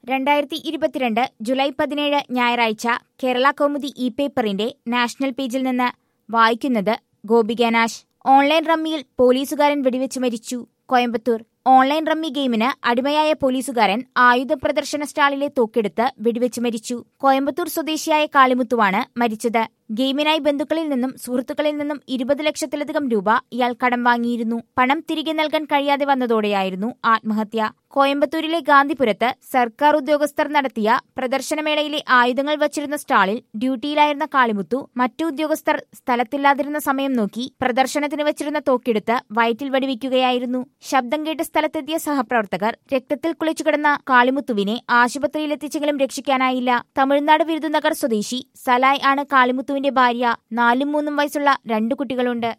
രണ്ടായിരത്തി ഇരുപത്തിരണ്ട് ജൂലൈ പതിനേഴ് ഞായറാഴ്ച കേരള കൗമുദി ഇ പേപ്പറിന്റെ നാഷണൽ പേജിൽ നിന്ന് വായിക്കുന്നത് ഗോപിക നാശ് ഓൺലൈൻ റമ്മിയിൽ പോലീസുകാരൻ വെടിവെച്ച് മരിച്ചു കോയമ്പത്തൂർ ഓൺലൈൻ റമ്മി ഗെയിമിന് അടിമയായ പോലീസുകാരൻ ആയുധ പ്രദർശന സ്റ്റാളിലെ തോക്കെടുത്ത് വെടിവെച്ച് മരിച്ചു കോയമ്പത്തൂർ സ്വദേശിയായ കാളിമുത്തുവാണ് മരിച്ചത് ഗെയിമിനായി ബന്ധുക്കളിൽ നിന്നും സുഹൃത്തുക്കളിൽ നിന്നും ഇരുപത് ലക്ഷത്തിലധികം രൂപ ഇയാൾ കടം വാങ്ങിയിരുന്നു പണം തിരികെ നൽകാൻ കഴിയാതെ വന്നതോടെയായിരുന്നു ആത്മഹത്യ കോയമ്പത്തൂരിലെ ഗാന്ധിപുരത്ത് സർക്കാർ ഉദ്യോഗസ്ഥർ നടത്തിയ പ്രദർശനമേളയിലെ ആയുധങ്ങൾ വച്ചിരുന്ന സ്റ്റാളിൽ ഡ്യൂട്ടിയിലായിരുന്ന കാളിമുത്തു മറ്റു ഉദ്യോഗസ്ഥർ സ്ഥലത്തില്ലാതിരുന്ന സമയം നോക്കി പ്രദർശനത്തിന് വച്ചിരുന്ന തോക്കെടുത്ത് വയറ്റിൽ വെടിവെക്കുകയായിരുന്നു ശബ്ദം കേട്ട് സ്ഥലത്തെത്തിയ സഹപ്രവർത്തകർ രക്തത്തിൽ കുളിച്ചു കിടന്ന കാളിമുത്തുവിനെ ആശുപത്രിയിലെത്തിച്ചെങ്കിലും രക്ഷിക്കാനായില്ല തമിഴ്നാട് വിരുദുനഗർ സ്വദേശി സലായ് ആണ് കാളിമുത്തുവിന്റെ ഭാര്യ നാലും മൂന്നും വയസ്സുള്ള രണ്ടു കുട്ടികളുണ്ട്